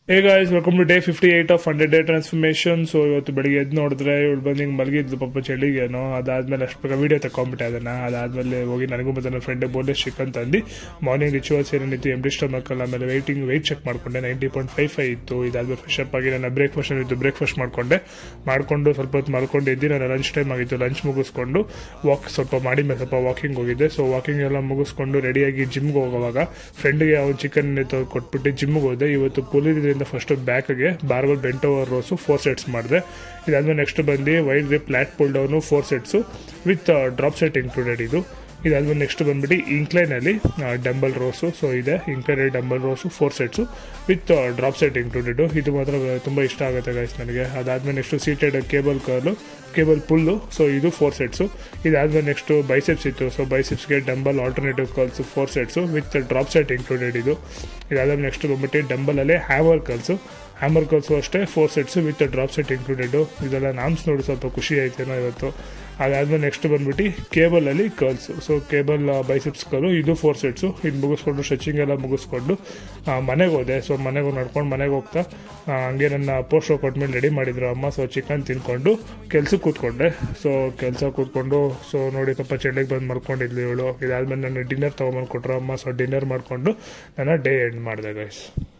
hey guys welcome to day fifty eight of hundred day transformation so ಇವತ್ತು ಬೆಳಿಗ್ಗೆ ಎದ್ದು ನೋಡಿದ್ರೆ ಇವಳು ಬಂದು ಹಿಂಗೆ ಮಲಗಿದ್ಲು ಪಾಪ ಚಳಿಗೇನೋ ಅದಾದ್ಮೇಲೆ ಅಷ್ಟು ಬೇಗ ವಿಡಿಯೋ ತಗೊಂಬಿಟ್ಟೆ ಅದನ್ನ ಅದಾದ್ಮೇಲೆ ಹೋಗಿ ನನಗೂ ಮತ್ತು ನನ್ನ ಫ್ರೆಂಡ್ ಬೋನ್ಲೆಸ್ ಚಿಕನ್ ತಂದು ಮಾರ್ನಿಂಗ್ ರಿಚುವಲ್ಸ್ ಏನೇನಿತ್ತು ಎಮ್ ಡಿ ಸ್ಟಮಕಲ್ ಆಮೇಲೆ ವೆಯ್ಟಿಂಗ್ ವೆಯ್ಟ್ ಚೆಕ್ ಮಾಡ್ಕೊಂಡೆ ನೈಂಟಿ ಪಾಯಿಂಟ್ ಫೈವ್ ಫೈವ್ ಇತ್ತು ಇದಾದ್ಮೇಲೆ ಫ್ರೆಶ್ ಅಪ್ ಆಗಿ ನನ್ನ ಬ್ರೇಕ್ಫಾಸ್ಟ್ ಇತ್ತು ಬ್ರೇಕ್ಫಾಸ್ಟ್ ಮಾಡ್ಕೊಂಡೆ ಮಾಡ್ಕೊಂಡು ಸ್ವಲ್ಪ ಹೊತ್ತು ಮಲ್ಕೊಂಡು ಇದ್ದು ನನ್ನ ಲಂಚ್ ಟೈಮ್ ಆಗಿತ್ತು ಲಂಚ್ ಮುಗಿಸ್ಕೊಂಡು ವಾಕ್ ಸ್ವಲ್ಪ ಮಾಡಿ ಮೇಲೆ ಸ್ವಲ್ಪ ವಾಕಿಂಗ್ ಹೋಗಿದ್ದೆ ಸೊ ವಾಕಿಂಗ್ ಎಲ್ಲ ಮುಗಿಸ್ಕೊಂಡು ರೆಡಿಯಾಗಿ ಜಿಮ್ಗೆ ಹೋಗುವಾಗ ಫ್ರೆಂಡ್ಗೆ ಅವ್ನು ಚಿಕನ್ ಕೊಟ್ಬಿಟ್ಟು ಜಿಮ್ಗೆ ಹೋದೆ ಇವತ್ತು ಪುಲಿದ್ರಿಂದ ಫಸ್ಟ್ ಬ್ಯಾಕ್ಗೆ barbell bent over rows four sets ಮಾಡಿದೆ ಇದಾದ್ಮೇಲೆ ನೆಕ್ಸ್ಟ್ ಬಂದು wide grip lat pull down four sets with drop set included ಇದು ಇದಾದ್ಮೇಲೆ ನೆಕ್ಸ್ಟ್ ಬಂದ್ಬಿಟ್ಟು ಇಂಕ್ಲೈನಲ್ಲಿ ಡಂಬಲ್ ರೋಸು ಸೊ ಇದೆ ಇಂಕ್ಲೈನಲ್ಲಿ dumbbell rows four sets with drop set included ಇದು ಮಾತ್ರ ತುಂಬ ಇಷ್ಟ ಆಗುತ್ತೆ ಗೈಸ್ ನನಗೆ ಅದಾದ್ಮೇಲೆ next seated cable curl cable pull so ಇದು ಫೋರ್ ಸೆಟ್ಸು ಇದಾದ್ಮೇಲೆ ನೆಕ್ಸ್ಟ್ ಬೈಸೆಪ್ಸ್ ಇತ್ತು so ಬೈಸೆಪ್ಸ್ಗೆ dumbbell alternative curls four sets with drop set included ಇದು ಇದಾದ್ಮೇಲೆ ನೆಕ್ಸ್ಟ್ ಬಂದ್ಬಿಟ್ಟು ಡಂಬಲಲ್ಲಿ ಹ್ಯಾಮರ್ ಕರ್ಲ್ಸು ಹ್ಯಾಮರ್ ಕಲ್ಸು ಅಷ್ಟೇ four sets with drop set included ಇದೆಲ್ಲ ನಾಮ್ಸ್ ನೋಡಿ ಸ್ವಲ್ಪ ಖುಷಿ ಆಯ್ತೇನೋ ಇವತ್ತು ಅದಾದ್ಮೇಲೆ ನೆಕ್ಸ್ಟ್ ಬಂದ್ಬಿಟ್ಟು ಕೇಬಲಲ್ಲಿ curls so cable biceps curl ಇದು ಫೋರ್ ಸೆಟ್ಸು ಇದು ಮುಗಿಸ್ಕೊಂಡು ಸ್ಟ್ರೆಚಿಂಗ್ ಎಲ್ಲ ಮುಗಿಸ್ಕೊಂಡು ಮನೆಗೆ ಹೋದೆ ಸೊ ಮನೆಗೆ ನಡ್ಕೊಂಡು ಮನೆಗೆ ಹೋಗ್ತಾ ಆ, ಹಂಗೆ ನನ್ನ ಪೋಸ್ಟ್ ವರ್ಕೌಟ್ ಮೇಲೆ ರೆಡಿ ಮಾಡಿದ್ರು ಅಮ್ಮ ಸೊ ಚಿಕನ್ ತಿನ್ಕೊಂಡು ಕೆಲ್ಸಕ್ಕೆ ಕೂತ್ಕೊಂಡೆ ಸೊ ಕೆಲಸ ಕೂತ್ಕೊಂಡು ಸೊ ನೋಡಿ ಸ್ವಲ್ಪ ಚಳಿಗೆ ಬಂದು ಮಲ್ಕೊಂಡಿದ್ಲು ಇವಳು ಇದಾದ್ಮೇಲೆ ನನ್ನ ಡಿನ್ನರ್ ತೊಗೊಂಬಂದು ಕೊಟ್ಟರು ಅಮ್ಮ ಸೊ ಡಿನ್ನರ್ ಮಾಡಿಕೊಂಡು ನನ್ನ ಡೇ ಎಂಡ್ ಮಾಡಿದೆ ಗೈಸ್